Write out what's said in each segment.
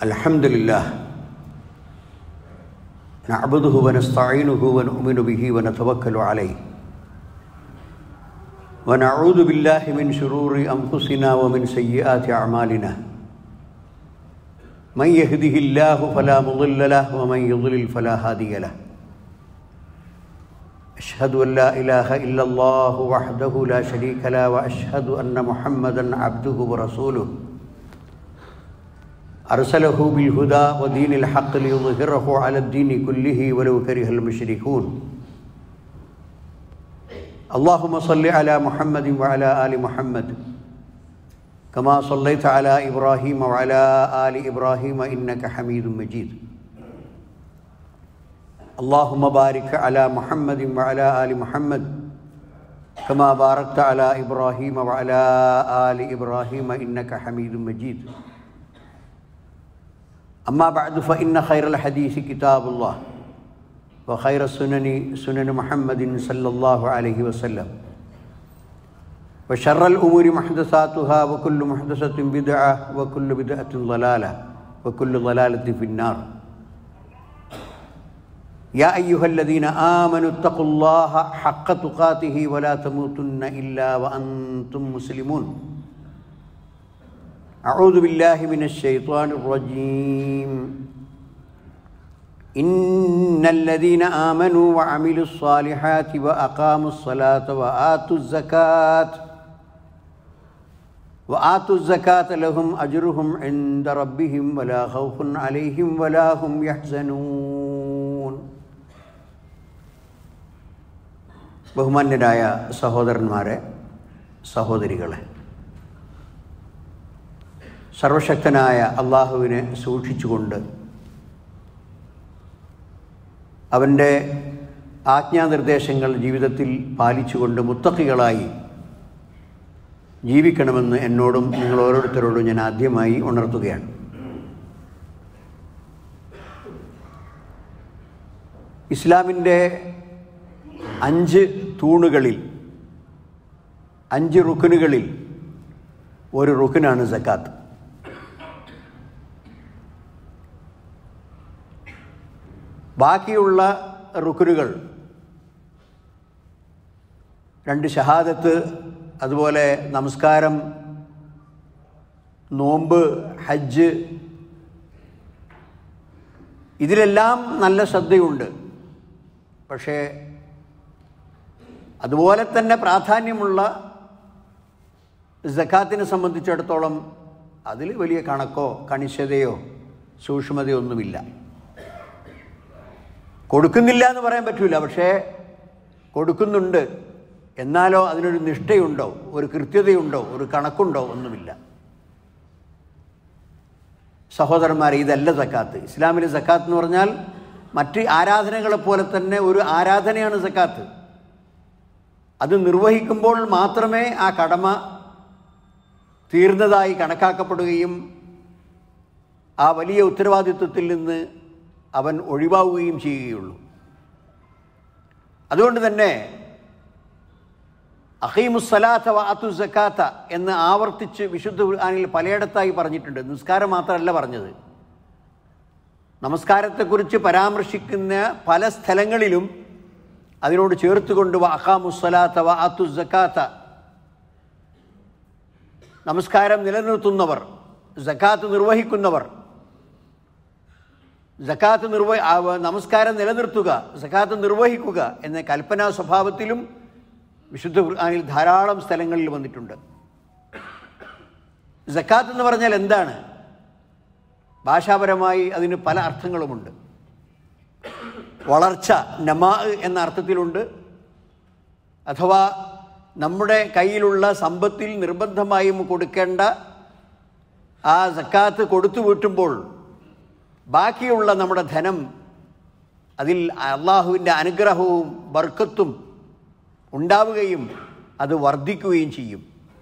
الحمد لله نعبده ونستعينه ونؤمن به ونتوكل عليه ونعوذ بالله من شرور انفسنا ومن سيئات اعمالنا من يهده الله فلا مضل له ومن يضلل فلا هادي له اشهد ان لا اله الا الله وحده لا شريك له واشهد ان محمدا عبده ورسوله أرسله بالهدى ودين الحق ليظهره على الدين كله ولو كره المشركون اللهم صل على محمد وعلى آل محمد كما صليت على إبراهيم وعلى آل إبراهيم إنك حميد مجيد اللهم بارك على محمد وعلى آل محمد كما باركت على إبراهيم وعلى آل إبراهيم إنك حميد مجيد أما بعد فإن خير الحديث كتاب الله وخير السنن سنن محمد صلى الله عليه وسلم وشر الأمور محدثاتها وكل محدثة بدعة وكل بدعة ضلالة وكل ضلالة في النار يا أيها الذين آمنوا اتقوا الله حق تقاته ولا تموتن إلا وأنتم مسلمون أعوذ بالله من الشيطان الرجيم إن الذين آمنوا وعملوا الصالحات وأقاموا الصلاة وآتوا الزكاة وآتوا الزكاة لهم أجرهم عند ربهم ولا خوف عليهم ولا هم يحزنون ബഹുമാന്യരായ സഹോദരന്മാരെ സഹോദരികളെ സർവശക്തനായ അള്ളാഹുവിനെ സൂക്ഷിച്ചുകൊണ്ട് അവൻ്റെ ആജ്ഞാനിർദ്ദേശങ്ങൾ ജീവിതത്തിൽ പാലിച്ചുകൊണ്ട് മുത്തക്കികളായി ജീവിക്കണമെന്ന് എന്നോടും നിങ്ങൾ ഓരോരുത്തരോടും ഞാൻ ആദ്യമായി ഉണർത്തുകയാണ് ഇസ്ലാമിൻ്റെ അഞ്ച് തൂണുകളിൽ അഞ്ച് റുക്കനുകളിൽ ഒരു റുക്കനാണ് സക്കാത്ത് ബാക്കിയുള്ള റുക്കുനുകൾ രണ്ട് ഷഹാദത്ത് അതുപോലെ നമസ്കാരം നോമ്പ് ഹജ്ജ് ഇതിലെല്ലാം നല്ല ശ്രദ്ധയുണ്ട് പക്ഷേ അതുപോലെ തന്നെ പ്രാധാന്യമുള്ള ജക്കാത്തിനെ സംബന്ധിച്ചിടത്തോളം അതിൽ വലിയ കണക്കോ കണിശതയോ സൂക്ഷ്മതയോ ഒന്നുമില്ല കൊടുക്കുന്നില്ല എന്ന് പറയാൻ പറ്റില്ല പക്ഷേ കൊടുക്കുന്നുണ്ട് എന്നാലോ അതിനൊരു നിഷ്ഠയുണ്ടോ ഒരു കൃത്യതയുണ്ടോ ഒരു കണക്കുണ്ടോ ഒന്നുമില്ല സഹോദരന്മാരെ ഇതല്ല സക്കാത്ത് ഇസ്ലാമിലെ സക്കാത്ത് എന്ന് പറഞ്ഞാൽ മറ്റ് ആരാധനകളെ പോലെ തന്നെ ഒരു ആരാധനയാണ് സക്കാത്ത് അത് നിർവഹിക്കുമ്പോൾ മാത്രമേ ആ കടമ തീർന്നതായി കണക്കാക്കപ്പെടുകയും ആ വലിയ ഉത്തരവാദിത്വത്തിൽ നിന്ന് അവൻ ഒഴിവാവുകയും ചെയ്യുകയുള്ളൂ അതുകൊണ്ട് തന്നെ അഹീമുസ്സലാത്ത വാത്തു സക്കാത്ത എന്ന് ആവർത്തിച്ച് വിശുദ്ധ ഖുർആനിൽ പലയിടത്തായി പറഞ്ഞിട്ടുണ്ട് നിസ്കാരം മാത്രമല്ല പറഞ്ഞത് നമസ്കാരത്തെക്കുറിച്ച് പരാമർശിക്കുന്ന പല സ്ഥലങ്ങളിലും അതിനോട് ചേർത്തുകൊണ്ട് അഖാമുസ്സലാത്ത വാത്തു സക്കാത്ത നമസ്കാരം നിലനിർത്തുന്നവർ സക്കാത്ത് നിർവഹിക്കുന്നവർ സക്കാത്ത് നിർവ നമസ്കാരം നിലനിർത്തുക സക്കാത്ത് നിർവഹിക്കുക എന്ന കൽപ്പനാ സ്വഭാവത്തിലും വിശുദ്ധ ഖുർആാനിൽ ധാരാളം സ്ഥലങ്ങളിൽ വന്നിട്ടുണ്ട് സക്കാത്ത് എന്ന് പറഞ്ഞാൽ എന്താണ് ഭാഷാപരമായി അതിന് പല അർത്ഥങ്ങളുമുണ്ട് വളർച്ച നമാ എന്ന അർത്ഥത്തിലുണ്ട് അഥവാ നമ്മുടെ കയ്യിലുള്ള സമ്പത്തിൽ നിർബന്ധമായും കൊടുക്കേണ്ട ആ സക്കാത്ത് കൊടുത്തു വീട്ടുമ്പോൾ ബാക്കിയുള്ള നമ്മുടെ ധനം അതിൽ അള്ളാഹുവിൻ്റെ അനുഗ്രഹവും ബർക്കത്തും ഉണ്ടാവുകയും അത് വർദ്ധിക്കുകയും ചെയ്യും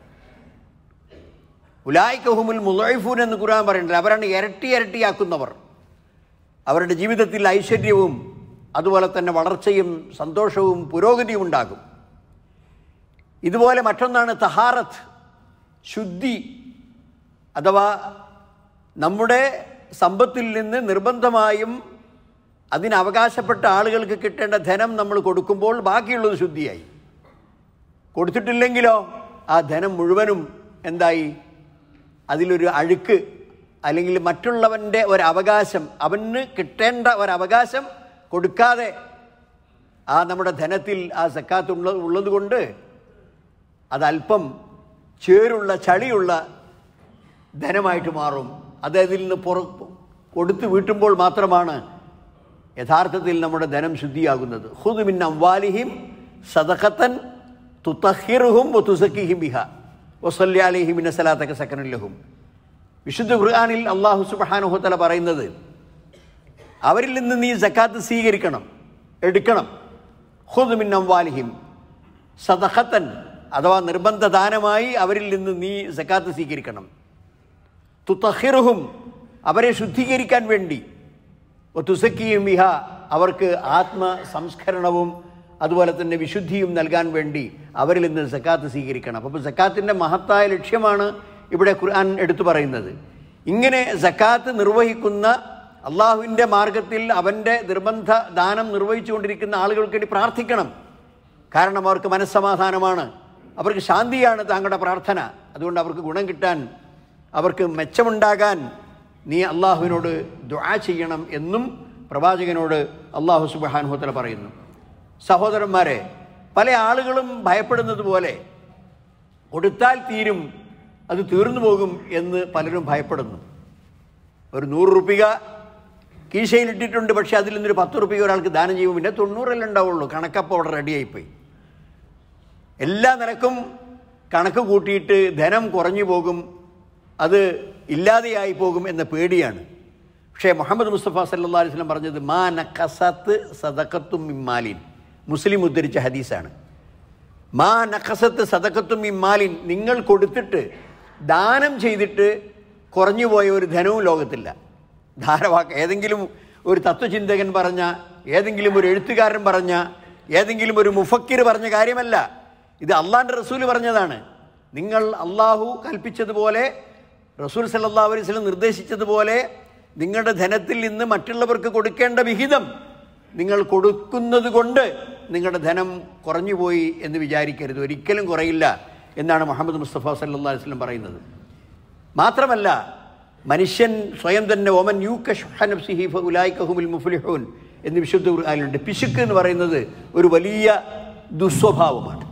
ഉലായിക്കഹുമുൽ മുലൈഫൂൻ എന്ന് ഖുർആൻ പറയുന്നുണ്ട് അവരാണ് ഇരട്ടി ഇരട്ടിയാക്കുന്നവർ അവരുടെ ജീവിതത്തിൽ ഐശ്വര്യവും അതുപോലെ തന്നെ വളർച്ചയും സന്തോഷവും പുരോഗതിയും ഉണ്ടാകും ഇതുപോലെ മറ്റൊന്നാണ് തഹാറത്ത് ശുദ്ധി അഥവാ നമ്മുടെ സമ്പത്തിൽ നിന്ന് നിർബന്ധമായും അതിന് അവകാശപ്പെട്ട ആളുകൾക്ക് കിട്ടേണ്ട ധനം നമ്മൾ കൊടുക്കുമ്പോൾ ബാക്കിയുള്ളത് ശുദ്ധിയായി കൊടുത്തിട്ടില്ലെങ്കിലോ ആ ധനം മുഴുവനും എന്തായി അതിലൊരു അഴുക്ക് അല്ലെങ്കിൽ മറ്റുള്ളവൻ്റെ ഒരവകാശം അവന് കിട്ടേണ്ട ഒരവകാശം കൊടുക്കാതെ ആ നമ്മുടെ ധനത്തിൽ ആ സക്കാത്ത് ഉള്ള ഉള്ളത് കൊണ്ട് അതല്പം ചേരുള്ള ചളിയുള്ള ധനമായിട്ട് മാറും അത് അതിൽ നിന്ന് പുറ കൊടുത്ത് വീട്ടുമ്പോൾ മാത്രമാണ് യഥാർത്ഥത്തിൽ നമ്മുടെ ധനം ശുദ്ധിയാകുന്നത് ഹുദുമിൻ അംവാലിഹിം സദഖത്തൻ തുത്തഹിറുഹും തുസക്കിഹിം ബിഹ വസല്യാലിഹിം ഇന്നസലാത്തക്ക സക്കനുല്ലഹും വിശുദ്ധ ഖുർആാനിൽ അള്ളാഹു സുബാനുഹത്തല പറയുന്നത് അവരിൽ നിന്ന് നീ സക്കാത്ത് സ്വീകരിക്കണം എടുക്കണം ഹുദുമിൻ അംവാലിഹിം സദഖത്തൻ അഥവാ നിർബന്ധ ദാനമായി അവരിൽ നിന്ന് നീ സക്കാത്ത് സ്വീകരിക്കണം തുത്തഹിറുഹും അവരെ ശുദ്ധീകരിക്കാൻ വേണ്ടി തുസക്കിയും വിഹ അവർക്ക് ആത്മ സംസ്കരണവും അതുപോലെ തന്നെ വിശുദ്ധിയും നൽകാൻ വേണ്ടി അവരിൽ നിന്ന് സക്കാത്ത് സ്വീകരിക്കണം അപ്പോൾ സക്കാത്തിൻ്റെ മഹത്തായ ലക്ഷ്യമാണ് ഇവിടെ ഖുർആൻ എടുത്തു പറയുന്നത് ഇങ്ങനെ സക്കാത്ത് നിർവഹിക്കുന്ന അള്ളാഹുവിൻ്റെ മാർഗത്തിൽ അവൻ്റെ നിർബന്ധ ദാനം നിർവഹിച്ചുകൊണ്ടിരിക്കുന്ന ആളുകൾക്ക് വേണ്ടി പ്രാർത്ഥിക്കണം കാരണം അവർക്ക് മനസ്സമാധാനമാണ് അവർക്ക് ശാന്തിയാണ് താങ്കളുടെ പ്രാർത്ഥന അതുകൊണ്ട് അവർക്ക് ഗുണം കിട്ടാൻ അവർക്ക് മെച്ചമുണ്ടാകാൻ നീ അള്ളാഹുവിനോട് ദുആ ചെയ്യണം എന്നും പ്രവാചകനോട് അള്ളാഹു സുബാനുഹത്തല പറയുന്നു സഹോദരന്മാരെ പല ആളുകളും ഭയപ്പെടുന്നത് പോലെ കൊടുത്താൽ തീരും അത് തീർന്നു പോകും എന്ന് പലരും ഭയപ്പെടുന്നു ഒരു നൂറ് റുപ്പിക കീശയിലിട്ടിട്ടുണ്ട് പക്ഷേ അതിൽ നിന്നൊരു പത്ത് റുപ്പിക ഒരാൾക്ക് ദാനം ചെയ്യുമ്പോൾ പിന്നെ തൊണ്ണൂറല്ലേ ഉണ്ടാവുള്ളൂ കണക്കപ്പോൾ അവിടെ റെഡിയായിപ്പോയി എല്ലാ നിലക്കും കണക്ക് കൂട്ടിയിട്ട് ധനം കുറഞ്ഞു പോകും അത് ഇല്ലാതെയായി പോകും എന്ന പേടിയാണ് പക്ഷേ മുഹമ്മദ് മുസ്തഫ സല്ലാ അലൈഹി സ്വലം പറഞ്ഞത് മാ നഖസത്ത് സദക്കത്തും ഇമ്മാലിൻ മുസ്ലിം ഉദ്ധരിച്ച ഹദീസാണ് മാ നഖസത്ത് സദക്കത്തും ഇമ്മാലിൻ നിങ്ങൾ കൊടുത്തിട്ട് ദാനം ചെയ്തിട്ട് കുറഞ്ഞു പോയ ഒരു ധനവും ലോകത്തില്ല ധാരവാക്ക് ഏതെങ്കിലും ഒരു തത്വചിന്തകൻ പറഞ്ഞ ഏതെങ്കിലും ഒരു എഴുത്തുകാരൻ പറഞ്ഞ ഏതെങ്കിലും ഒരു മുഫക്കിർ പറഞ്ഞ കാര്യമല്ല ഇത് അള്ളാൻ്റെ റസൂൽ പറഞ്ഞതാണ് നിങ്ങൾ അള്ളാഹു കൽപ്പിച്ചതുപോലെ റസൂൽ സല്ലാ അലൈഹി സ്വലം നിർദ്ദേശിച്ചതുപോലെ നിങ്ങളുടെ ധനത്തിൽ നിന്ന് മറ്റുള്ളവർക്ക് കൊടുക്കേണ്ട വിഹിതം നിങ്ങൾ കൊടുക്കുന്നത് കൊണ്ട് നിങ്ങളുടെ ധനം കുറഞ്ഞുപോയി എന്ന് വിചാരിക്കരുത് ഒരിക്കലും കുറയില്ല എന്നാണ് മുഹമ്മദ് മുസ്തഫ സല്ലാ അലൈഹി സ്വലം പറയുന്നത് മാത്രമല്ല മനുഷ്യൻ സ്വയം തന്നെ ഒമൻ യു കഷ്ഹനബ്സിഹിഫ് ഉലായിക്കഹുമുൽ മുഫ്ലിഹൂൻ എന്ന് വിശുദ്ധ ഖുർആനിലുണ്ട് പിശുക്ക് എന്ന് പറയുന്നത് ഒരു വലിയ ദുസ്വഭാവമാണ്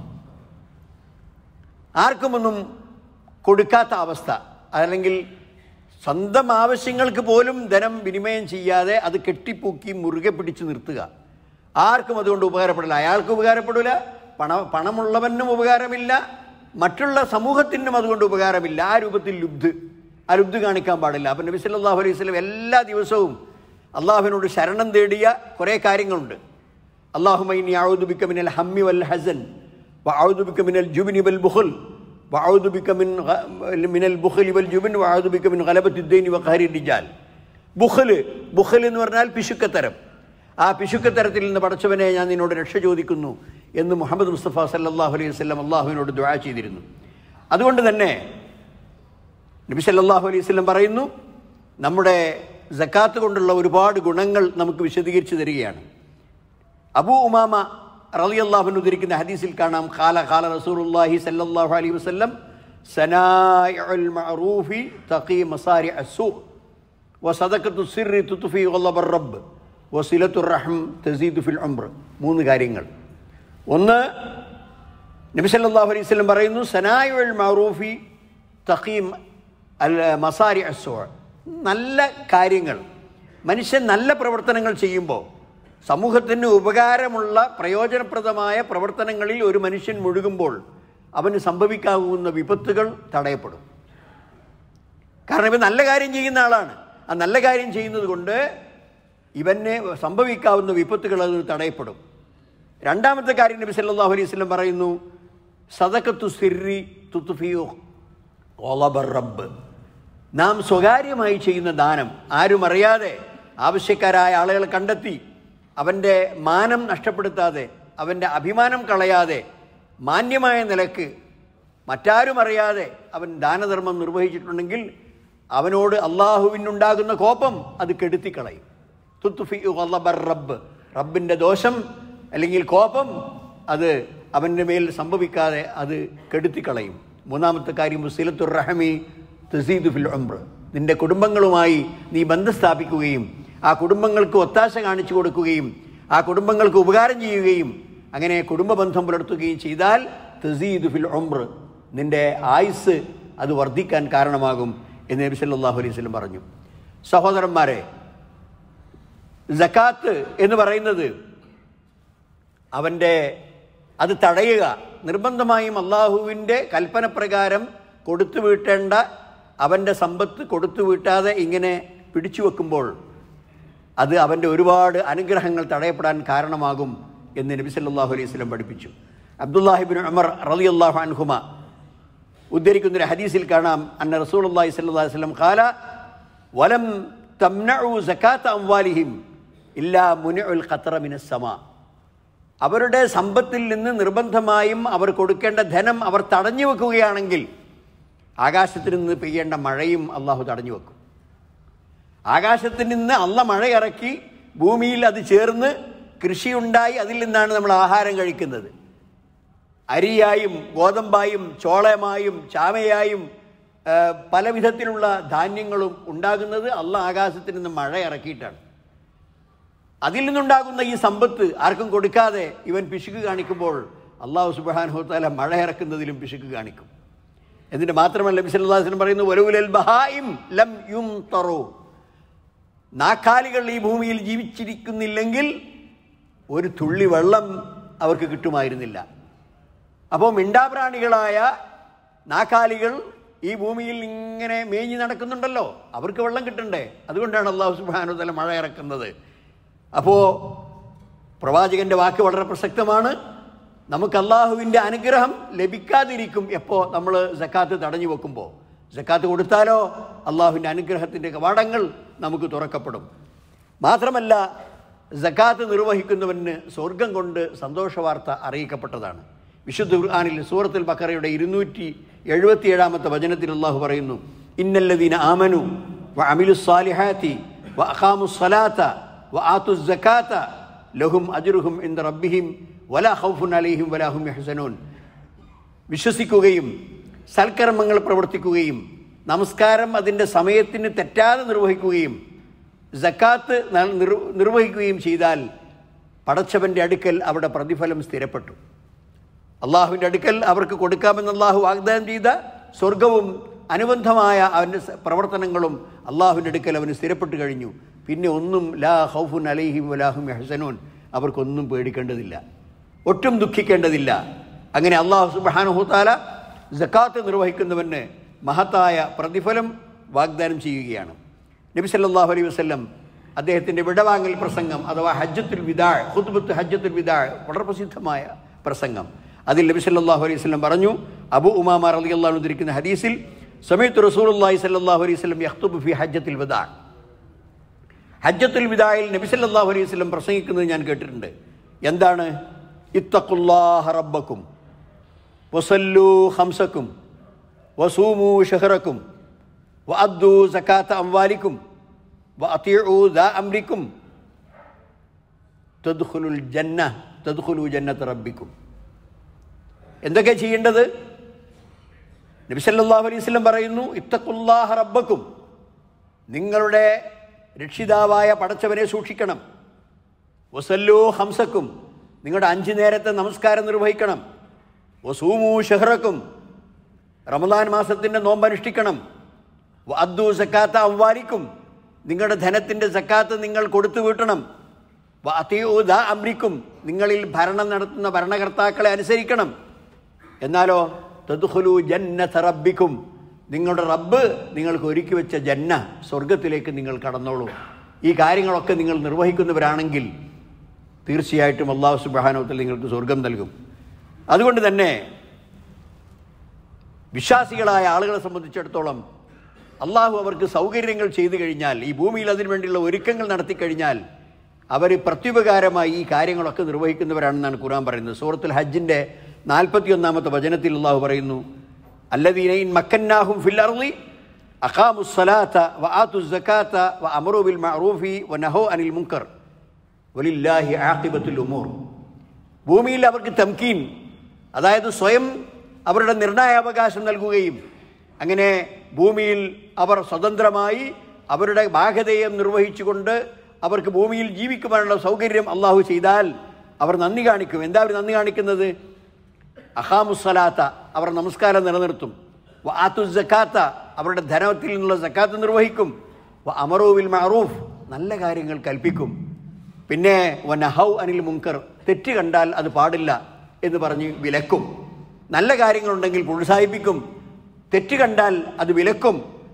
ആർക്കുമൊന്നും കൊടുക്കാത്ത അവസ്ഥ അല്ലെങ്കിൽ സ്വന്തം ആവശ്യങ്ങൾക്ക് പോലും ധനം വിനിമയം ചെയ്യാതെ അത് കെട്ടിപ്പൂക്കി മുറുകെ പിടിച്ച് നിർത്തുക ആർക്കും അതുകൊണ്ട് ഉപകാരപ്പെടില്ല അയാൾക്ക് ഉപകാരപ്പെടില്ല പണ പണമുള്ളവനും ഉപകാരമില്ല മറ്റുള്ള സമൂഹത്തിനും അതുകൊണ്ട് ഉപകാരമില്ല ആ രൂപത്തിൽ ലുബ്ധ് ആ ലുബ്ധ് കാണിക്കാൻ പാടില്ല അപ്പം നബി സല്ലല്ലാഹു അലൈഹി വസല്ലം എല്ലാ ദിവസവും അള്ളാഹുവിനോട് ശരണം തേടിയ കുറേ കാര്യങ്ങളുണ്ട് അള്ളാഹുമൈനി ഔദുബിക്ക മിനൽ ഹമ്മി വൽ ഹസൻ വഔദുബിക്ക മിനൽ ജുബ്നി വൽ ബുഖൽ വഔദുബിക്ക മിൻ മിനൽ ബുഖലി വൽ ജുബ്ൻ വഔദുബിക്ക മിൻ ഗലബത്തി ദൈനി വഖഹരി റിജാൽ ബുഖൽ ബുഖൽ എന്ന് പറഞ്ഞാൽ പിശുക്കത്തരം ആ പിശുക്കത്തരത്തിൽ നിന്ന് പടച്ചവനെ ഞാൻ നിന്നോട് രക്ഷ ചോദിക്കുന്നു എന്ന് മുഹമ്മദ് മുസ്തഫ സല്ലല്ലാഹു അലൈഹി വസല്ലം അള്ളാഹുവിനോട് ദുആ ചെയ്തിരുന്നു അതുകൊണ്ട് തന്നെ നബി സല്ലല്ലാഹു അലൈഹി വസല്ലം പറയുന്നു നമ്മുടെ സക്കാത്ത് കൊണ്ടുള്ള ഒരുപാട് ഗുണങ്ങൾ നമുക്ക് വിശദീകരിച്ചു തരികയാണ് അബൂ ഉമാമ റളിയല്ലാഹു ഉദ്ധരിക്കുന്ന ഹദീസിൽ കാണാം ഖാല ഖാല റസൂലുള്ളാഹി സല്ലല്ലാഹു അലൈഹി വസല്ലം സനായിഉൽ മഅറൂഫി തഖി മസാരി അസ്സൂ വസദഖത്തു സിർരി തുത്ഫി ഗളബർ റബ്ബ് വസിലത്തുർ റഹം തസീദു ഫിൽ ഉംർ മൂന്ന് കാര്യങ്ങൾ ഒന്ന് നബി സല്ലല്ലാഹു അലൈഹി വസല്ലം പറയുന്നു സനായിഉൽ മഅറൂഫി തഖീം അൽ മസാരി അസ്സൂ നല്ല കാര്യങ്ങൾ മനുഷ്യൻ നല്ല പ്രവർത്തനങ്ങൾ ചെയ്യുമ്പോൾ സമൂഹത്തിന് ഉപകാരമുള്ള പ്രയോജനപ്രദമായ പ്രവർത്തനങ്ങളിൽ ഒരു മനുഷ്യൻ മുഴുകുമ്പോൾ അവന് സംഭവിക്കാവുന്ന വിപത്തുകൾ തടയപ്പെടും കാരണം ഇവൻ നല്ല കാര്യം ചെയ്യുന്ന ആളാണ് ആ നല്ല കാര്യം ചെയ്യുന്നത് കൊണ്ട് ഇവന് സംഭവിക്കാവുന്ന വിപത്തുകൾ അത് തടയപ്പെടും രണ്ടാമത്തെ കാര്യം നബി സല്ലല്ലാഹു അലൈഹി വസല്ലം പറയുന്നു സദക്കത്തു സിറി തുത്തുഫിയോ ഓളബർ റബ്ബ് നാം സ്വകാര്യമായി ചെയ്യുന്ന ദാനം ആരും അറിയാതെ ആവശ്യക്കാരായ ആളുകളെ കണ്ടെത്തി അവൻ്റെ മാനം നഷ്ടപ്പെടുത്താതെ അവൻ്റെ അഭിമാനം കളയാതെ മാന്യമായ നിലക്ക് മറ്റാരും അറിയാതെ അവൻ ദാനധർമ്മം നിർവഹിച്ചിട്ടുണ്ടെങ്കിൽ അവനോട് അള്ളാഹുവിനുണ്ടാകുന്ന കോപം അത് കെടുത്തിക്കളയും തുത്തുഫി വല്ലബർ റബ്ബ് റബ്ബിൻ്റെ ദോഷം അല്ലെങ്കിൽ കോപം അത് അവൻ്റെ മേൽ സംഭവിക്കാതെ അത് കെടുത്തിക്കളയും മൂന്നാമത്തെ കാര്യം സിലത്തുർ റഹമി തസീദ് ഫിൽ ഉംർ നിന്റെ കുടുംബങ്ങളുമായി നീ ബന്ധം സ്ഥാപിക്കുകയും ആ കുടുംബങ്ങൾക്ക് ഒത്താശ കാണിച്ചു കൊടുക്കുകയും ആ കുടുംബങ്ങൾക്ക് ഉപകാരം ചെയ്യുകയും അങ്ങനെ കുടുംബ ബന്ധം പുലർത്തുകയും ചെയ്താൽ തസീദ് ഫിൽ ഉംർ നിന്റെ ആയുസ് അത് വർദ്ധിക്കാൻ കാരണമാകും എന്ന് നബി സല്ലല്ലാഹു അലൈഹി വസല്ലം പറഞ്ഞു സഹോദരന്മാരെ ജക്കാത്ത് എന്ന് പറയുന്നത് അവൻ്റെ അത് തടയുക നിർബന്ധമായും അള്ളാഹുവിൻ്റെ കൽപ്പന പ്രകാരം കൊടുത്തു വീട്ടേണ്ട അവൻ്റെ സമ്പത്ത് കൊടുത്തു വീട്ടാതെ ഇങ്ങനെ പിടിച്ചു വെക്കുമ്പോൾ അത് അവൻ്റെ ഒരുപാട് അനുഗ്രഹങ്ങൾ തടയപ്പെടാൻ കാരണമാകും എന്ന് നബി സല്ലല്ലാഹു അലൈഹി വസല്ലം പഠിപ്പിച്ചു അബ്ദുല്ലാഹിബിൻ ഉമർ റളിയല്ലാഹു അൻഹുമ ഉദ്ധരിക്കുന്ന ഒരു ഹദീസിൽ കാണാം അന്ന റസൂലുള്ളാഹി സ്വല്ലല്ലാഹു അലൈഹി വസല്ലം ഖാല വലം തംനഉ സകാത്ത അംവാലിഹിം ഇല്ലാ മുനിഉൽ ഖത്ര മിനസ് സമാ അവരുടെ സമ്പത്തിൽ നിന്ന് നിർബന്ധമായും അവർ കൊടുക്കേണ്ട ധനം അവർ തടഞ്ഞു വെക്കുകയാണെങ്കിൽ ആകാശത്തിൽ നിന്ന് പെയ്യേണ്ട മഴയും അള്ളാഹു തടഞ്ഞു വെക്കും ആകാശത്തിൽ നിന്ന് അള്ള മഴ ഇറക്കി ഭൂമിയിൽ അത് ചേർന്ന് കൃഷിയുണ്ടായി അതിൽ നിന്നാണ് നമ്മൾ ആഹാരം കഴിക്കുന്നത് അരിയായും ഗോതമ്പായും ചോളമായും ചാമയായും ആ, പല വിധത്തിലുള്ള ധാന്യങ്ങളും ഉണ്ടാകുന്നത് അള്ള ആകാശത്തിൽ നിന്ന് മഴ ഇറക്കിയിട്ടാണ് അതിൽ നിന്നുണ്ടാകുന്ന ഈ സമ്പത്ത് ആർക്കും കൊടുക്കാതെ ഇവൻ പിശുക്ക് കാണിക്കുമ്പോൾ അള്ളാഹു സുബാൻഹുത്താല മഴ ഇറക്കുന്നതിലും പിശുക്ക് കാണിക്കും എന്നിട്ട് മാത്രമല്ല ബിസല്ലാസിനും പറയുന്നു വരവുലൽ ബഹായിം ലം യും തറോ നാക്കാലികൾ ഈ ഭൂമിയിൽ ജീവിച്ചിരിക്കുന്നില്ലെങ്കിൽ ഒരു തുള്ളി വെള്ളം അവർക്ക് കിട്ടുമായിരുന്നില്ല അപ്പോൾ മിണ്ടാപ്രാണികളായ നാക്കാലികൾ ഈ ഭൂമിയിൽ ഇങ്ങനെ മേഞ്ഞു നടക്കുന്നുണ്ടല്ലോ അവർക്ക് വെള്ളം കിട്ടണ്ടേ അതുകൊണ്ടാണ് അള്ളാഹു സുബാനുതല മഴ ഇറക്കുന്നത് അപ്പോൾ പ്രവാചകന്റെ വാക്ക് വളരെ പ്രസക്തമാണ് നമുക്ക് അള്ളാഹുവിൻ്റെ അനുഗ്രഹം ലഭിക്കാതിരിക്കും എപ്പോൾ നമ്മൾ ജക്കാത്ത് തടഞ്ഞു വെക്കുമ്പോൾ ജക്കാത്ത് കൊടുത്താലോ അള്ളാഹുവിൻ്റെ അനുഗ്രഹത്തിൻ്റെ കവാടങ്ങൾ നമുക്ക് തുറക്കപ്പെടും മാത്രമല്ല ജക്കാത്ത് നിർവഹിക്കുന്നവന് സ്വർഗം കൊണ്ട് സന്തോഷ വാർത്ത അറിയിക്കപ്പെട്ടതാണ് വിശുദ്ധ ഖുർആാനിൽ സൂറത്തുൽ ബക്കറയുടെ ഇരുന്നൂറ്റി എഴുപത്തി ഏഴാമത്തെ വചനത്തിൽ അള്ളാഹു പറയുന്നു ഇന്നല്ലദീന ആമനു വ അമിലു സാലിഹാത്തി വ അഖാമു സ്വലാത്ത വ ആത്തു സക്കാത്ത ലഹും അജുറുഹും ഇൻ റബ്ബിഹിം വലാ ഖൗഫുൻ അലൈഹിം വലാഹും യഹ്സനൂൻ വിശ്വസിക്കുകയും സൽക്കർമ്മങ്ങൾ പ്രവർത്തിക്കുകയും നമസ്കാരം അതിൻ്റെ സമയത്തിന് തെറ്റാതെ നിർവഹിക്കുകയും ജക്കാത്ത് ന- നിർ- നിർവഹിക്കുകയും ചെയ്താൽ പടച്ചവൻ്റെ അടുക്കൽ അവിടെ പ്രതിഫലം സ്ഥിരപ്പെട്ടു അള്ളാഹുവിൻ്റെ അടുക്കൽ അവർക്ക് കൊടുക്കാമെന്ന് അള്ളാഹു വാഗ്ദാനം ചെയ്ത സ്വർഗവും അനുബന്ധമായ അവൻ്റെ സ- പ്രവർത്തനങ്ങളും അള്ളാഹുവിൻ്റെ അടുക്കൽ അവന് സ്ഥിരപ്പെട്ട് കഴിഞ്ഞു പിന്നെ ഒന്നും ലാ ഹൗഫുൻ അലൈഹിം വലാഹും ഹസനൂൻ അവർക്കൊന്നും പേടിക്കേണ്ടതില്ല ഒട്ടും ദുഃഖിക്കേണ്ടതില്ല അങ്ങനെ അള്ളാഹു സുബാനുഹൂത്താല ജക്കാത്ത് നിർവഹിക്കുന്നവന് മഹത്തായ പ്രതിഫലം വാഗ്ദാനം ചെയ്യുകയാണ് നബി സല്ലല്ലാഹു അലൈഹി വസല്ലം അദ്ദേഹത്തിൻ്റെ വിടവാങ്ങൽ പ്രസംഗം അഥവാ ഹജ്ജത്തുൽ വിദാ ഖുത്ബത്ത് ഹജ്ജത്തുൽ വിദാ വളരെ പ്രസിദ്ധമായ പ്രസംഗം അതിൽ നബി സല്ലല്ലാഹു അലൈഹി വസല്ലം പറഞ്ഞു അബു ഉമാമ റളിയല്ലാഹു അൻഹു ഉദ്ധരിക്കുന്ന ഹദീസിൽ സമയത്ത് റസൂലുള്ളാഹി സല്ലല്ലാഹു അലൈഹി വസല്ലം യഖ്തുബു ഫി ഹജ്ജത്തുൽ വിദാ ഹജ്ജത്തുൽ വിദായിൽ നബി സല്ലല്ലാഹു അലൈഹി വസല്ലം പ്രസംഗിക്കുന്നത് ഞാൻ കേട്ടിട്ടുണ്ട് എന്താണ് ഇത്തഖുല്ലാഹ റബ്ബക്കും വസല്ലു ഹംസക്കും വസൂമു ഷഹറക്കും വഅദ്ദു സക്കാത്ത അംവാലിക്കും വഅതിഉ ദാ അംരിക്കും തദ്ഖുലുൽ ജന്ന തദ്ഖുലു ജന്നത്ത് റബ്ബിക്കും എന്തൊക്കെ ചെയ്യേണ്ടത് നബി സല്ലല്ലാഹു അലൈഹി വസല്ലം പറയുന്നു ഇത്തഖുല്ലാഹ റബ്ബക്കും നിങ്ങളുടെ രക്ഷിതാവായ പടച്ചവനെ സൂക്ഷിക്കണം വസല്ലു ഹംസക്കും നിങ്ങളുടെ അഞ്ച് നേരത്തെ നമസ്കാരം നിർവഹിക്കണം വസൂമു ഷെഹ്റക്കും റമദാൻ മാസത്തിൻ്റെ നോമ്പ് അനുഷ്ഠിക്കണം അദ്ദു സക്കാത്ത അവ്വാലിക്കും നിങ്ങളുടെ ധനത്തിൻ്റെ സക്കാത്ത് നിങ്ങൾ കൊടുത്തു വീട്ടണം ദാ അമ്രിക്കും നിങ്ങളിൽ ഭരണം നടത്തുന്ന ഭരണകർത്താക്കളെ അനുസരിക്കണം എന്നാലോ തദ്ഖുലു ജന്നത റബ്ബിക്കും നിങ്ങളുടെ റബ്ബ് നിങ്ങൾക്ക് ഒരുക്കി വെച്ച ജന്ന സ്വർഗത്തിലേക്ക് നിങ്ങൾ കടന്നോളൂ ഈ കാര്യങ്ങളൊക്കെ നിങ്ങൾ നിർവഹിക്കുന്നവരാണെങ്കിൽ തീർച്ചയായിട്ടും അള്ളാഹു സുബാനോത്തിൽ നിങ്ങൾക്ക് സ്വർഗം നൽകും അതുകൊണ്ട് തന്നെ വിശ്വാസികളായ ആളുകളെ സംബന്ധിച്ചിടത്തോളം അള്ളാഹു അവർക്ക് സൗകര്യങ്ങൾ ചെയ്തു കഴിഞ്ഞാൽ ഈ ഭൂമിയിൽ അതിനു വേണ്ടിയുള്ള ഒരുക്കങ്ങൾ നടത്തി കഴിഞ്ഞാൽ അവർ പ്രത്യുപകാരമായി ഈ കാര്യങ്ങളൊക്കെ നിർവഹിക്കുന്നവരാണെന്നാണ് ഖുർആൻ പറയുന്നത് സൂറത്തുൽ ഹജ്ജിൻ്റെ നാൽപ്പത്തി ഒന്നാമത്തെ വചനത്തിൽ അള്ളാഹു പറയുന്നു അല്ലദീനയിൻ മക്കന്നാഹും ഫിൽ അർളി അഖാമു സ്വലാത്ത വ ആത്തു സക്കാത്ത വ അമറു ബിൽ മഅറൂഫി വ നഹോ അനിൽ മുങ്കർ വലില്ലാഹി ആഖിബത്തുൽ ഉമൂർ ഭൂമിയിൽ അവർക്ക് തംകീൻ അതായത് സ്വയം അവരുടെ നിർണയാവകാശം നൽകുകയും അങ്ങനെ ഭൂമിയിൽ അവർ സ്വതന്ത്രമായി അവരുടെ ബാധ്യതയെ നിർവഹിച്ചുകൊണ്ട് അവർക്ക് ഭൂമിയിൽ ജീവിക്കുവാനുള്ള സൗകര്യം അള്ളാഹു ചെയ്താൽ അവർ നന്ദി കാണിക്കും എന്താ അവർ നന്ദി കാണിക്കുന്നത് അഹാമുസ്സലാത്ത അവർ നമസ്കാരം നിലനിർത്തും വ ആത്തു ജക്കാത്ത അവരുടെ ധനത്തിൽ നിന്നുള്ള ജക്കാത്ത് നിർവഹിക്കും വ അമറൂവിൽ മഅറൂഫ് നല്ല കാര്യങ്ങൾ കൽപ്പിക്കും പിന്നെ വ നഹൗ അനിൽ മുങ്കർ തെറ്റ് കണ്ടാൽ അത് പാടില്ല എന്ന് പറഞ്ഞ് വിലക്കും നല്ല കാര്യങ്ങളുണ്ടെങ്കിൽ പ്രോത്സാഹിപ്പിക്കും തെറ്റ് കണ്ടാൽ അത് വിലക്കും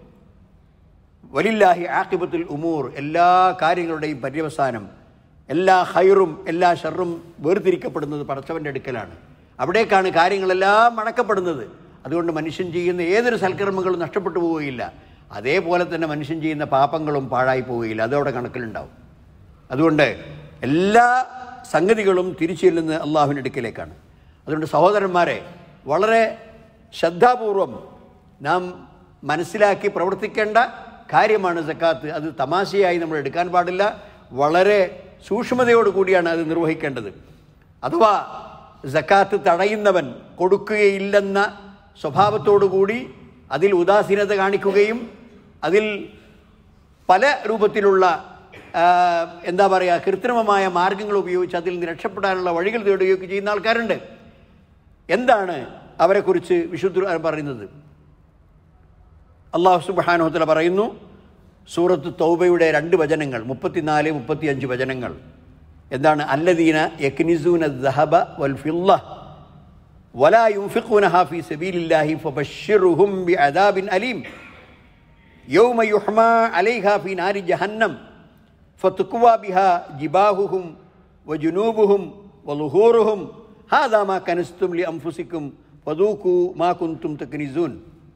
വലില്ലാഹി ആക്കിബത്തുൽ ഉമൂർ എല്ലാ കാര്യങ്ങളുടെയും പര്യവസാനം എല്ലാ ഹൈറും എല്ലാ ഷെറും വേർതിരിക്കപ്പെടുന്നത് പടച്ചവൻ്റെ അടുക്കലാണ് അവിടേക്കാണ് കാര്യങ്ങളെല്ലാം മണക്കപ്പെടുന്നത് അതുകൊണ്ട് മനുഷ്യൻ ചെയ്യുന്ന ഏതൊരു സൽക്കർമ്മങ്ങളും നഷ്ടപ്പെട്ടു പോവുകയില്ല അതേപോലെ തന്നെ മനുഷ്യൻ ചെയ്യുന്ന പാപങ്ങളും പാഴായി പോവുകയില്ല അതവിടെ കണക്കിലുണ്ടാവും അതുകൊണ്ട് എല്ലാ സംഗതികളും തിരിച്ചു ചെല്ലുന്നത് അള്ളാഹുവിൻ്റെ അടുക്കലേക്കാണ് അതുകൊണ്ട് സഹോദരന്മാരെ വളരെ ശ്രദ്ധാപൂർവം നാം മനസ്സിലാക്കി പ്രവർത്തിക്കേണ്ട കാര്യമാണ് സക്കാത്ത് അത് തമാശയായി നമ്മൾ എടുക്കാൻ പാടില്ല വളരെ സൂക്ഷ്മതയോട് കൂടിയാണ് അത് നിർവഹിക്കേണ്ടത് അഥവാ സക്കാത്ത് തടയുന്നവൻ കൊടുക്കുകയില്ലെന്ന സ്വഭാവത്തോടു കൂടി അതിൽ ഉദാസീനത കാണിക്കുകയും അതിൽ പല രൂപത്തിലുള്ള ആ, എന്താ പറയുക കൃത്രിമമായ മാർഗങ്ങൾ ഉപയോഗിച്ച് അതിൽ നിന്ന് രക്ഷപ്പെടാനുള്ള വഴികൾ തേടുകയൊക്കെ ചെയ്യുന്ന ആൾക്കാരുണ്ട് എന്താണ് അവരെക്കുറിച്ച് വിശുദ്ധ ഖുർആൻ പറയുന്നത് അള്ളാഹു സുബാനോത്തല പറയുന്നു സൂറത്ത് തൗബയുടെ രണ്ട് വചനങ്ങൾ മുപ്പത്തിനാല് മുപ്പത്തിയഞ്ച് വചനങ്ങൾ എന്താണ് അല്ലദീന യക്നിസൂന ദഹബ വൽ ഫില്ല വലാ യുൻഫിഖൂനഹാ ഫീ സബീലില്ലാഹി ഫബശ്ശിർഹും ബിഅദാബിൻ അലീം യൗമ യുഹ്മാ അലൈഹാ ഫീ നാരി ജഹന്നം ഫതുക്വാ ബിഹാ ജിബാഹുഹും വജുനൂബുഹും വലുഹൂറുഹും ഹാദാ മാ കനസ്തും ലി അംഫുസിക്കും ഫദൂഖു മാ കുന്തും തക്നിസൂൻ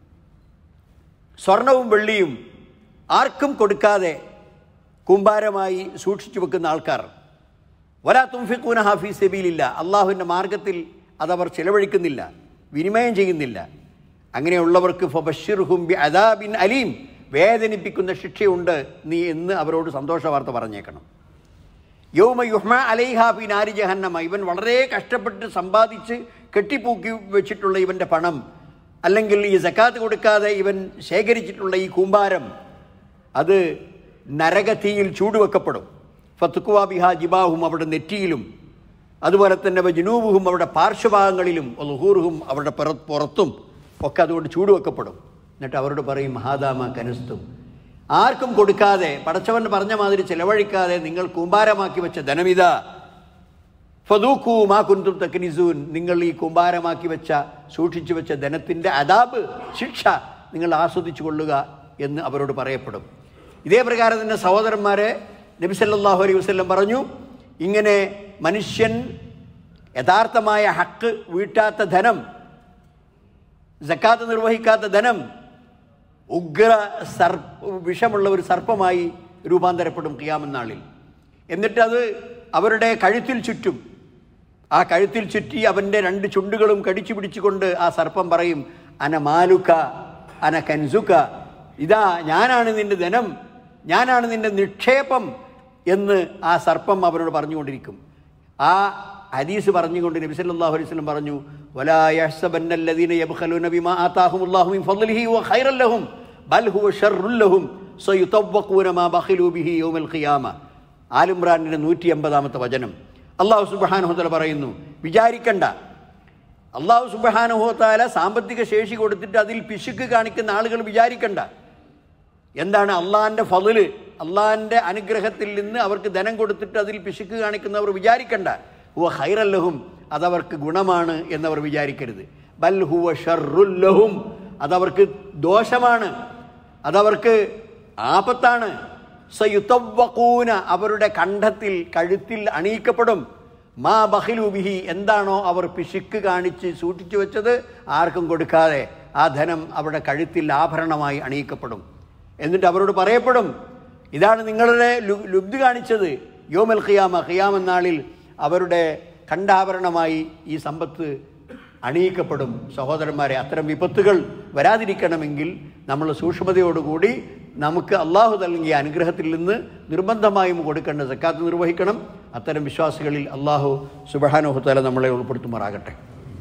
സ്വർണവും വെള്ളിയും ആർക്കും കൊടുക്കാതെ കൂമ്പാരമായി സൂക്ഷിച്ചു വെക്കുന്ന ആൾക്കാർ വലാ തുംഫിഖൂന ഹാഫി സബീലില്ല അള്ളാഹുവിൻ്റെ മാർഗത്തിൽ അതവർ ചിലവഴിക്കുന്നില്ല വിനിമയം ചെയ്യുന്നില്ല അങ്ങനെയുള്ളവർക്ക് ഫബഷിർഹും ബി അദാബിൻ അലീം വേദനിപ്പിക്കുന്ന ശിക്ഷയുണ്ട് നീ എന്ന് അവരോട് സന്തോഷ വാർത്ത പറഞ്ഞേക്കണം യൗമ യുഹ്മ അലൈഹ ബി നാരി ജഹന്നമ ഇവൻ വളരെ കഷ്ടപ്പെട്ട് സമ്പാദിച്ച് കെട്ടിപ്പൂക്കി വെച്ചിട്ടുള്ള ഇവൻ്റെ പണം അല്ലെങ്കിൽ ഈ സക്കാത്ത് കൊടുക്കാതെ ഇവൻ ശേഖരിച്ചിട്ടുള്ള ഈ കൂമ്പാരം അത് നരകത്തീയിൽ ചൂടുവെക്കപ്പെടും ഫത്തുക്കുവാ ബിഹ ജിബാഹും അവിടെ നെറ്റിയിലും അതുപോലെ തന്നെ ജനൂബുഹും അവരുടെ പാർശ്വഭാഗങ്ങളിലും ലുഹൂറുഹും അവരുടെ പുറ പുറത്തും ഒക്കെ അതുകൊണ്ട് ചൂടുവെക്കപ്പെടും എന്നിട്ട് അവരോട് പറയും മഹാദാമ കനസ്തും ആർക്കും കൊടുക്കാതെ പടച്ചവൻ പറഞ്ഞ മാതിരി ചെലവഴിക്കാതെ നിങ്ങൾ കൂമ്പാരമാക്കി വെച്ച ധനമിത ഫതൂക്കൂ മാ കുന്തും തക്നിസൂൻ നിങ്ങൾ ഈ കൂമ്പാരമാക്കി വെച്ച സൂക്ഷിച്ചു വെച്ച ധനത്തിൻ്റെ അതാബ് ശിക്ഷ നിങ്ങൾ ആസ്വദിച്ചു കൊള്ളുക എന്ന് അവരോട് പറയപ്പെടും ഇതേ പ്രകാരം തന്നെ സഹോദരന്മാരെ നബി സല്ലല്ലാഹു അലൈഹി വസല്ലം പറഞ്ഞു ഇങ്ങനെ മനുഷ്യൻ യഥാർത്ഥമായ ഹക്ക് വീട്ടാത്ത ധനം ജക്കാത്ത് നിർവഹിക്കാത്ത ധനം ഉഗ്ര സർ വിഷമുള്ള ഒരു സർപ്പമായി രൂപാന്തരപ്പെടും കിയാമെന്നാളിൽ എന്നിട്ട് അത് അവരുടെ കഴുത്തിൽ ചുറ്റും ആ കഴുത്തിൽ ചുറ്റി അവൻ്റെ രണ്ട് ചുണ്ടുകളും കടിച്ചു പിടിച്ചുകൊണ്ട് ആ സർപ്പം പറയും അന മാലുക്ക അന കൻസുക്ക ഇതാ ഞാനാണ് നിന്റെ ധനം ഞാനാണ് നിന്റെ നിക്ഷേപം എന്ന് ആ സർപ്പം അവരോട് പറഞ്ഞുകൊണ്ടിരിക്കും ആ ഹദീസ് പറഞ്ഞുകൊണ്ട് നബി സല്ലല്ലാഹു അലൈഹി വസല്ലം പറഞ്ഞു വലാ യഹ്സബന്നല്ലദീന യബ്ഖലൂന ബിമാ ആതാഹുമുല്ലാഹു മിൻ ഫദ്ലിഹി വ ഖൈറൻ ലഹും ബൽ ഹുവ ഷർറുൻ ലഹും സയുതവ്വഖൂന മാ ബഖിലൂ ബിഹി യൗമൽ ഖിയാമ ആലിമ്രാനിൻ്റെ നൂറ്റി എൺപതാമത്തെ വചനം അള്ളാഹു സുബ്ഹാനഹു തആല പറയുന്നു വിചാരിക്കണ്ട അള്ളാഹു സുബ്ഹാനഹു തആല സാമ്പത്തിക ശേഷി കൊടുത്തിട്ട് അതിൽ പിശുക്ക് കാണിക്കുന്ന ആളുകൾ വിചാരിക്കണ്ട എന്താണ് അള്ളാഹിൻ്റെ ഫതില് അള്ളാഹിൻ്റെ അനുഗ്രഹത്തിൽ നിന്ന് അവർക്ക് ധനം കൊടുത്തിട്ട് അതിൽ പിശുക്ക് കാണിക്കുന്നവർ വിചാരിക്കണ്ട ഹുവ ഹൈറല്ലഹും അതവർക്ക് ഗുണമാണ് എന്നവർ വിചാരിക്കരുത് ബൽ ഹുവ ഷർറുല്ലഹും അതവർക്ക് ദോഷമാണ് അതവർക്ക് ആപത്താണ് സയുത്തവ്വക്കൂന അവരുടെ കണ്ഠത്തിൽ കഴുത്തിൽ അണിയിക്കപ്പെടും മാ ബഹിലൂബിഹി എന്താണോ അവർ പിശുക്ക് കാണിച്ച് സൂക്ഷിച്ചു വെച്ചത് ആർക്കും കൊടുക്കാതെ ആ ധനം അവരുടെ കഴുത്തിൽ ആഭരണമായി അണിയിക്കപ്പെടും എന്നിട്ട് അവരോട് പറയപ്പെടും ഇതാണ് നിങ്ങളുടെ ലു- ലുബ്ധി കാണിച്ചത് യോമൽ ഖിയാമ ഖിയാമ നാളിൽ അവരുടെ കണ്ടാഭരണമായി ഈ സമ്പത്ത് അണിയിക്കപ്പെടും സഹോദരന്മാരെ അത്തരം വിപത്തുകൾ വരാതിരിക്കണമെങ്കിൽ നമ്മൾ സൂക്ഷ്മതയോടുകൂടി നമുക്ക് അള്ളാഹു നൽകിയ അനുഗ്രഹത്തിൽ നിന്ന് നിർബന്ധമായും കൊടുക്കേണ്ട സക്കാത്ത് നിർവഹിക്കണം അത്തരം വിശ്വാസികളിൽ അള്ളാഹു സുബഹാനുഹത്തല നമ്മളെ ഉൾപ്പെടുത്തുമാറാകട്ടെ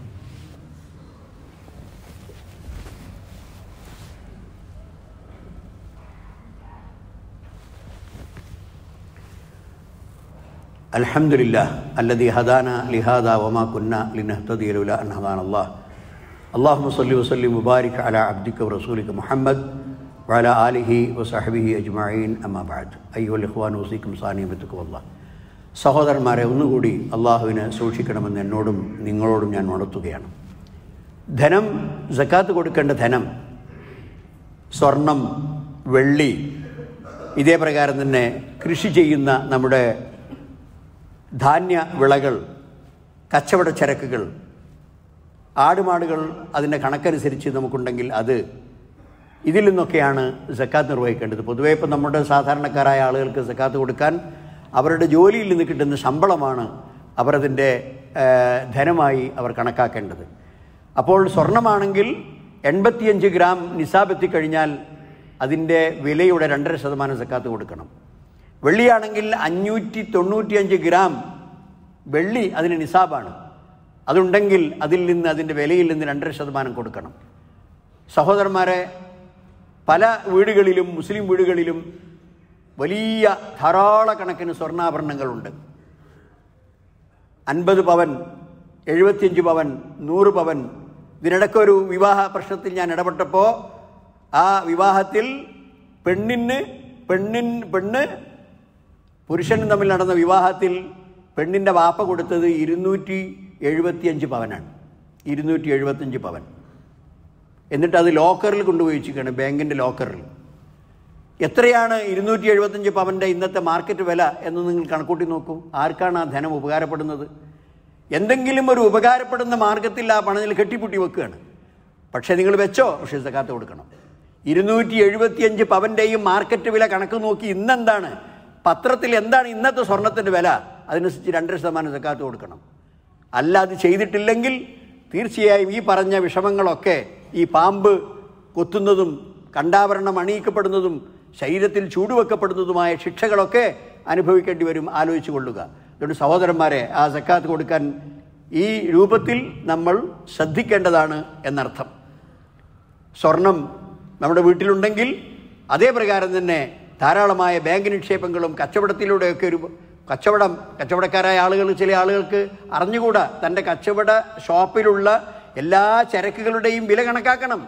الحمد لله الذي هدانا لهذا وما كنا لنهتدي لولا أن هدانا الله اللهم صل وسلم وبارك على عبدك ورسولك محمد وعلى آله وصحبه أجمعين أما بعد أيها الإخوان وصيكم ثانيا بتقوى الله സഹോദരന്മാരെ ഒന്നുകൂടി അള്ളാഹുവിനെ സൂക്ഷിക്കണമെന്ന് എന്നോടും നിങ്ങളോടും ഞാൻ ഉണർത്തുകയാണ് ധനം ജക്കാത്ത് കൊടുക്കേണ്ട ധനം സ്വർണം വെള്ളി ഇതേ പ്രകാരം തന്നെ കൃഷി ചെയ്യുന്ന നമ്മുടെ ധാന്യ വിളകൾ കച്ചവട ചരക്കുകൾ ആടുമാടുകൾ അതിൻ്റെ കണക്കനുസരിച്ച് നമുക്കുണ്ടെങ്കിൽ അത് ഇതിൽ നിന്നൊക്കെയാണ് സക്കാത്ത് നിർവഹിക്കേണ്ടത് പൊതുവേ ഇപ്പം നമ്മുടെ സാധാരണക്കാരായ ആളുകൾക്ക് സക്കാത്ത് കൊടുക്കാൻ അവരുടെ ജോലിയിൽ നിന്ന് കിട്ടുന്ന ശമ്പളമാണ് അവരതിൻ്റെ ഏഹ്, ധനമായി അവർ കണക്കാക്കേണ്ടത് അപ്പോൾ സ്വർണമാണെങ്കിൽ എൺപത്തിയഞ്ച് ഗ്രാം നിസാബ് എത്തിക്കഴിഞ്ഞാൽ അതിൻ്റെ വിലയുടെ രണ്ടര ശതമാനം സക്കാത്ത് കൊടുക്കണം വെള്ളിയാണെങ്കിൽ അഞ്ഞൂറ്റി തൊണ്ണൂറ്റിയഞ്ച് ഗ്രാം വെള്ളി അതിന് നിസാബാണ് അതുണ്ടെങ്കിൽ അതിൽ നിന്ന് അതിൻ്റെ വിലയിൽ നിന്ന് രണ്ടര ശതമാനം കൊടുക്കണം സഹോദരന്മാരെ പല വീടുകളിലും മുസ്ലിം വീടുകളിലും വലിയ ധാരാളക്കണക്കിന് സ്വർണ്ണാഭരണങ്ങളുണ്ട് അൻപത് പവൻ എഴുപത്തിയഞ്ച് പവൻ നൂറ് പവൻ ഇതിനിടയ്ക്കൊരു വിവാഹ പ്രശ്നത്തിൽ ഞാൻ ഇടപെട്ടപ്പോൾ ആ വിവാഹത്തിൽ പെണ്ണിന് പെണ്ണിൻ പെണ്ണ് പുരുഷനും തമ്മിൽ നടന്ന വിവാഹത്തിൽ പെണ്ണിൻ്റെ വാപ്പ കൊടുത്തത് ഇരുന്നൂറ്റി എഴുപത്തിയഞ്ച് പവനാണ് ഇരുന്നൂറ്റി എഴുപത്തഞ്ച് പവൻ എന്നിട്ട് അത് ലോക്കറിൽ കൊണ്ടുപോയി വെച്ചിരിക്കുകയാണ് ബാങ്കിൻ്റെ ലോക്കറിൽ എത്രയാണ് ഇരുന്നൂറ്റി എഴുപത്തഞ്ച് പവൻ്റെ ഇന്നത്തെ മാർക്കറ്റ് വില എന്ന് നിങ്ങൾ കണക്കൂട്ടി നോക്കൂ ആർക്കാണ് ആ ധനം ഉപകാരപ്പെടുന്നത് എന്തെങ്കിലും ഒരു ഉപകാരപ്പെടുന്ന മാർഗത്തിൽ ആ പണത്തിൽ കെട്ടിപ്പൂട്ടി വെക്കുകയാണ് പക്ഷേ നിങ്ങൾ വെച്ചോ പക്ഷേ സക്കാത്ത് കൊടുക്കണം ഇരുന്നൂറ്റി എഴുപത്തിയഞ്ച് പവൻ്റെയും മാർക്കറ്റ് വില കണക്ക് നോക്കി ഇന്നെന്താണ് പത്രത്തിൽ എന്താണ് ഇന്നത്തെ സ്വർണത്തിൻ്റെ വില അതിനനുസരിച്ച് രണ്ടര ശതമാനം സക്കാത്ത് കൊടുക്കണം അല്ല അത് ചെയ്തിട്ടില്ലെങ്കിൽ തീർച്ചയായും ഈ പറഞ്ഞ വിഷമങ്ങളൊക്കെ ഈ പാമ്പ് കൊത്തുന്നതും കണ്ടാഭരണം അണിയിക്കപ്പെടുന്നതും ശരീരത്തിൽ ചൂടുവെക്കപ്പെടുന്നതുമായ ശിക്ഷകളൊക്കെ അനുഭവിക്കേണ്ടി വരും ആലോചിച്ചു കൊള്ളുക അതുകൊണ്ട് സഹോദരന്മാരെ ആ സക്കാത്ത് കൊടുക്കാൻ ഈ രൂപത്തിൽ നമ്മൾ ശ്രദ്ധിക്കേണ്ടതാണ് എന്നർത്ഥം സ്വർണം നമ്മുടെ വീട്ടിലുണ്ടെങ്കിൽ അതേ പ്രകാരം തന്നെ ധാരാളമായ ബാങ്ക് നിക്ഷേപങ്ങളും കച്ചവടത്തിലൂടെയൊക്കെ ഒരു കച്ചവടം കച്ചവടക്കാരായ ആളുകൾ ചില ആളുകൾക്ക് അറിഞ്ഞുകൂടാ തൻ്റെ കച്ചവട ഷോപ്പിലുള്ള എല്ലാ ചരക്കുകളുടെയും വില കണക്കാക്കണം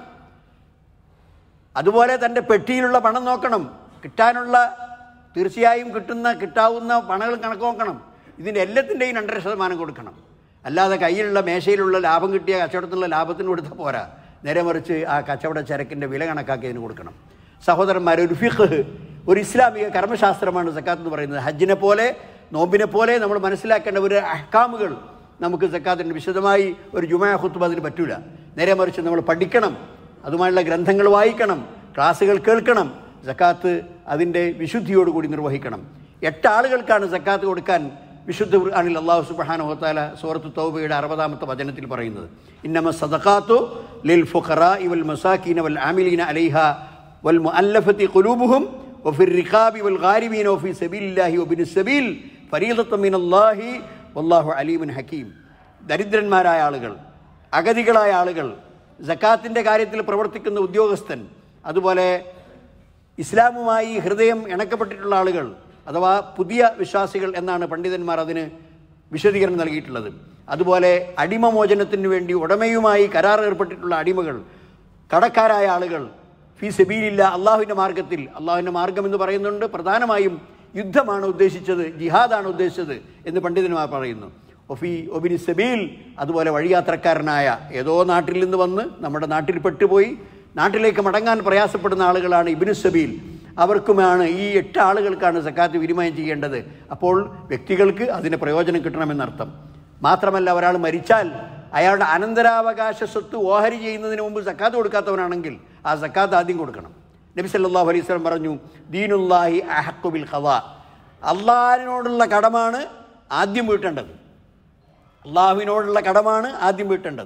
അതുപോലെ തൻ്റെ പെട്ടിയിലുള്ള പണം നോക്കണം കിട്ടാനുള്ള തീർച്ചയായും കിട്ടുന്ന കിട്ടാവുന്ന പണങ്ങൾ കണക്ക് നോക്കണം ഇതിൻ്റെ എല്ലാത്തിൻ്റെയും രണ്ടര ശതമാനം കൊടുക്കണം അല്ലാതെ കയ്യിലുള്ള മേശയിലുള്ള ലാഭം കിട്ടിയ കച്ചവടത്തിലുള്ള ലാഭത്തിന് കൊടുത്താൽ പോരാ നേരെ മറിച്ച് ആ കച്ചവട ചരക്കിൻ്റെ വില കണക്കാക്കി അതിന് കൊടുക്കണം സഹോദരന്മാർ ഒരു ഫിഖ് ഒരു ഇസ്ലാമിക കർമ്മശാസ്ത്രമാണ് സക്കാത്ത് എന്ന് പറയുന്നത് ഹജ്ജിനെ പോലെ നോമ്പിനെ പോലെ നമ്മൾ മനസ്സിലാക്കേണ്ട ഒരു അഹ്കാമുകൾ നമുക്ക് സക്കാത്തിൻ്റെ വിശദമായി ഒരു ജുമാ ഹുത്തുബ അതിന് പറ്റൂല നേരെ മറിച്ച് നമ്മൾ പഠിക്കണം അതുമായുള്ള ഗ്രന്ഥങ്ങൾ വായിക്കണം ക്ലാസ്സുകൾ കേൾക്കണം സക്കാത്ത് അതിൻ്റെ വിശുദ്ധിയോടുകൂടി നിർവഹിക്കണം എട്ട് ആളുകൾക്കാണ് സക്കാത്ത് കൊടുക്കാൻ വിശുദ്ധ ഖുർആനിൽ അള്ളാഹു സുബ്ഹാനഹു വതആല സൂറത്ത് തൗബയുടെ അറുപതാമത്തെ വചനത്തിൽ പറയുന്നത് ഇന്നമ സദഖാത്തു ലിൽ ഫുഖറാഇ വൽ മസാകീന വൽ ആമിലീന അലൈഹ വൽ മുഅല്ലഫത്തി ഖുലൂബുഹും വഫി الرقاب والغارمين وفي سبيل الله وابن السبيل فريضة من الله والله عليم حكيم ദരിദ്രന്മാരായ ആളുകൾ അഗതികളായ ആളുകൾ ജക്കാത്തിൻ്റെ കാര്യത്തിൽ പ്രവർത്തിക്കുന്ന ഉദ്യോഗസ്ഥൻ അതുപോലെ ഇസ്ലാമുമായി ഹൃദയം ഇണക്കപ്പെട്ടിട്ടുള്ള ആളുകൾ അഥവാ പുതിയ വിശ്വാസികൾ എന്നാണ് പണ്ഡിതന്മാർ അതിന് വിശദീകരണം നൽകിയിട്ടുള്ളത് അതുപോലെ അടിമമോചനത്തിന് വേണ്ടി ഉടമയുമായി കരാർ ഏർപ്പെട്ടിട്ടുള്ള അടിമകൾ കടക്കാരായ ആളുകൾ ഫീ സെബീലില്ല അള്ളാഹുവിൻ്റെ മാർഗത്തിൽ അള്ളാഹുവിൻ്റെ മാർഗം എന്ന് പറയുന്നുണ്ട് പ്രധാനമായും യുദ്ധമാണ് ഉദ്ദേശിച്ചത് ജിഹാദാണ് ഉദ്ദേശിച്ചത് എന്ന് പണ്ഡിതന്മാർ പറയുന്നു ഒഫി ഒബിനി സബീൽ അതുപോലെ വഴിയാത്രക്കാരനായ ഏതോ നാട്ടിൽ നിന്ന് വന്ന് നമ്മുടെ നാട്ടിൽ പെട്ടുപോയി നാട്ടിലേക്ക് മടങ്ങാൻ പ്രയാസപ്പെടുന്ന ആളുകളാണ് ഇബിനു സബീൽ അവർക്കുമാണ് ഈ എട്ട് ആളുകൾക്കാണ് സക്കാത്ത് വിനിമയം ചെയ്യേണ്ടത് അപ്പോൾ വ്യക്തികൾക്ക് അതിന് പ്രയോജനം കിട്ടണമെന്നർത്ഥം മാത്രമല്ല ഒരാൾ മരിച്ചാൽ അയാളുടെ അനന്തരാവകാശ സ്വത്ത് ഓഹരി ചെയ്യുന്നതിന് മുമ്പ് സക്കാത്ത് കൊടുക്കാത്തവനാണെങ്കിൽ ആ സക്കാത്ത് ആദ്യം കൊടുക്കണം നബി സല്ലല്ലാഹു അലൈഹി വസല്ലം പറഞ്ഞു ദീനുല്ലാഹി അഹഖു ബിൽ ഖദാ അള്ളാഹിനോടുള്ള കടമാണ് ആദ്യം വീട്ടേണ്ടത് അള്ളാഹുവിനോടുള്ള കടമാണ് ആദ്യം വീട്ടേണ്ടത്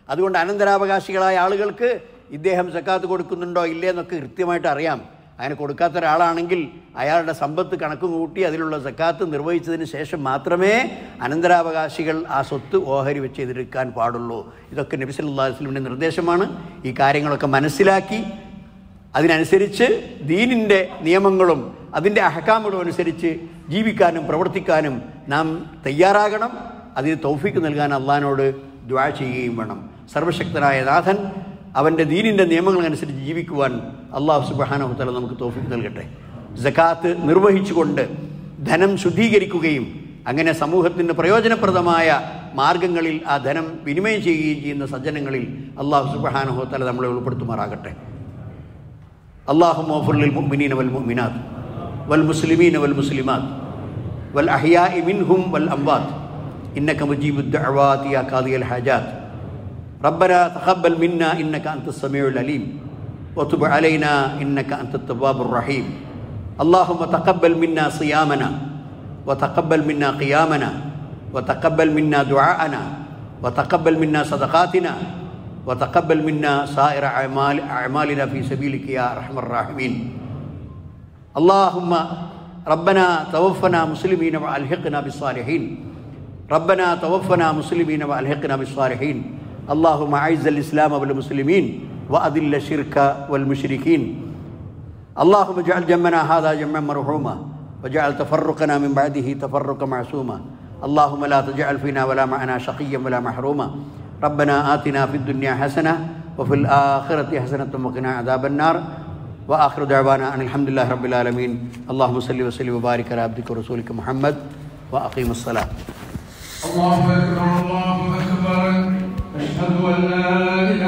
അതുകൊണ്ട് അനന്തരാവകാശികളായ ആളുകൾക്ക് ഇദ്ദേഹം സക്കാത്ത് കൊടുക്കുന്നുണ്ടോ ഇല്ലേ എന്നൊക്കെ കൃത്യമായിട്ട് അറിയാം അങ്ങനെ കൊടുക്കാത്ത ഒരാളാണെങ്കിൽ അയാളുടെ സമ്പത്ത് കണക്ക് കൂട്ടി അതിലുള്ള സക്കാത്ത് നിർവഹിച്ചതിന് ശേഷം മാത്രമേ അനന്തരാവകാശികൾ ആ സ്വത്ത് ഓഹരി വെച്ച് എതിർക്കാൻ പാടുള്ളൂ ഇതൊക്കെ നബി സല്ലല്ലാഹു അലൈഹി വസല്ലമയുടെ നിർദ്ദേശമാണ് ഈ കാര്യങ്ങളൊക്കെ മനസ്സിലാക്കി അതിനനുസരിച്ച് ദീനിൻ്റെ നിയമങ്ങളും അതിൻ്റെ അഹക്കാമുകളും അനുസരിച്ച് ജീവിക്കാനും പ്രവർത്തിക്കാനും നാം തയ്യാറാകണം അതിന് തൗഫീക്ക് നൽകാൻ അള്ളഹാനോട് ദ്വാ ചെയ്യുകയും വേണം സർവശക്തനായ നാഥൻ അവൻ്റെ ദീനിൻ്റെ നിയമങ്ങളനുസരിച്ച് ജീവിക്കുവാൻ അള്ളാഹു സുബാനഹുത്തല നമുക്ക് തൗഫീക്ക് നൽകട്ടെ ജക്കാത്ത് നിർവഹിച്ചുകൊണ്ട് ധനം ശുദ്ധീകരിക്കുകയും അങ്ങനെ സമൂഹത്തിന് പ്രയോജനപ്രദമായ മാർഗങ്ങളിൽ ആ ധനം വിനിമയം ചെയ്യുകയും ചെയ്യുന്ന സജ്ജനങ്ങളിൽ അള്ളാഹു സുബാനഹുത്തല നമ്മളെ ഉൾപ്പെടുത്തുമാറാകട്ടെ اللهم اغفر للمؤمنين والمؤمنات والمسلمين والمسلمات والأحياء منهم والأموات إنك مجيب الدعوات يا قاضي الحاجات ربنا تقبل منا إنك أنت السميع العليم وتب علينا إنك أنت التواب الرحيم اللهم تقبل منا صيامنا وتقبل منا قيامنا وتقبل منا دعاءنا وتقبل منا صدقاتنا وتقبل منا سائر أعمال أعمالنا في سبيلك يا أرحم الراحمين اللهم ربنا توفنا مسلمين وألحقنا بالصالحين ربنا توفنا مسلمين وألحقنا بالصالحين اللهم أعز الإسلام والمسلمين وأذل الشرك والمشركين اللهم اجعل جمعنا هذا جمعا مرحوما وجعل تفرقنا من بعده تفرقا معصوما اللهم لا تجعل فينا ولا معنا شقيا ولا محروما ربنا آتنا في الدنيا حسنة وفي الآخرة حسنة وقنا عذاب النار وآخر دعوانا أن الحمد لله رب العالمين اللهم صل وسلم وبارك على عبدك ورسولك محمد وأقيم الصلاة الله أكبر الله أكبر أشهد أن لا إله